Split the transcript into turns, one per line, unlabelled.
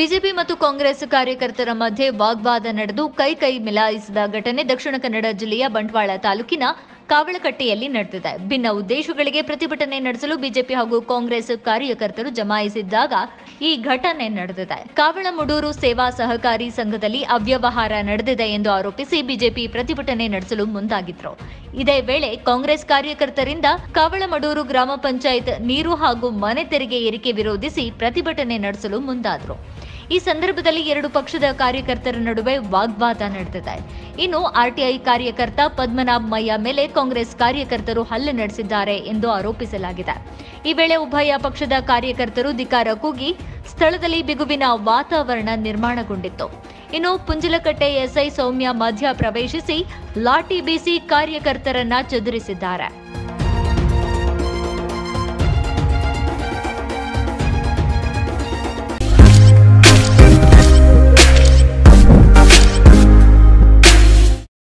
BJP ಮತ್ತು ಕಾಂಗ್ರೆಸ್ ಕಾರ್ಯಕರ್ತರ ಮಧ್ಯೆ ವಾಗ್ವಾದ ನಡೆದು ಕೈ ಕೈ ಮಿಲಾಯಿಸಿದ ಘಟನೆ ದಕ್ಷಿಣ ಕನ್ನಡ ಜಿಲ್ಲೆಯ ಬಂಟ್ವಾಳ ತಾಲೂಕಿನ ಕಾವಳಕಟ್ಟೆಯಲ್ಲಿ ನಡೆದಿದೆ ಭಿನ್ನ ಉದ್ದೇಶಗಳಿಗೆ ಪ್ರತಿಭಟನೆ ನಡೆಸಲು ಬಿಜೆಪಿ ಹಾಗೂ ಕಾಂಗ್ರೆಸ್ ಕಾರ್ಯಕರ್ತರು ಜಮಾಯಿಸಿದ್ದಾಗ ಈ ಘಟನೆ ನಡೆದಿದೆ ಕಾವಳಮುಡೂರು ಸೇವಾ ಸಹಕಾರಿ ಸಂಘದಲ್ಲಿ ಅವ್ಯವಹಾರ ನಡೆದಿದೆ ಎಂದು ಆರೋಪಿಸಿ ಬಿಜೆಪಿ ಪ್ರತಿಭಟನೆ ನಡೆಸಲು ಮುಂದಾಗಿದ್ರು ಇದೇ ವೇಳೆ ಕಾಂಗ್ರೆಸ್ ಕಾರ್ಯಕರ್ತರಿಂದ ಕಾವಳಮಡೂರು ಗ್ರಾಮ ಪಂಚಾಯತ್ ನೀರು ಹಾಗೂ ಮನೆ ತೆರಿಗೆ ಏರಿಕೆ ವಿರೋಧಿಸಿ ಪ್ರತಿಭಟನೆ ನಡೆಸಲು ಮುಂದಾದ್ರು ಈ ಸಂದರ್ಭದಲ್ಲಿ ಎರಡು ಪಕ್ಷದ ಕಾರ್ಯಕರ್ತರ ನಡುವೆ ವಾಗ್ವಾದ ನಡೆದಿದೆ ಇನ್ನು ಆರ್ಟಿಐ ಕಾರ್ಯಕರ್ತ ಪದ್ಮನಾಭ್ ಮಯ್ಯ ಮೇಲೆ ಕಾಂಗ್ರೆಸ್ ಕಾರ್ಯಕರ್ತರು ಹಲ್ಲೆ ನಡೆಸಿದ್ದಾರೆ ಎಂದು ಆರೋಪಿಸಲಾಗಿದೆ ಈ ವೇಳೆ ಉಭಯ ಪಕ್ಷದ ಕಾರ್ಯಕರ್ತರು ಧಿಕಾರ ಕೂಗಿ ಸ್ಥಳದಲ್ಲಿ ಬಿಗುವಿನ ವಾತಾವರಣ ನಿರ್ಮಾಣಗೊಂಡಿತ್ತು ಇನ್ನು ಪುಂಜಲಕಟ್ಟೆ ಎಸ್ಐ ಸೌಮ್ಯ ಮಧ್ಯ ಪ್ರವೇಶಿಸಿ ಲಾಠಿ ಬೀಸಿ ಕಾರ್ಯಕರ್ತರನ್ನ ಚದುರಿಸಿದ್ದಾರೆ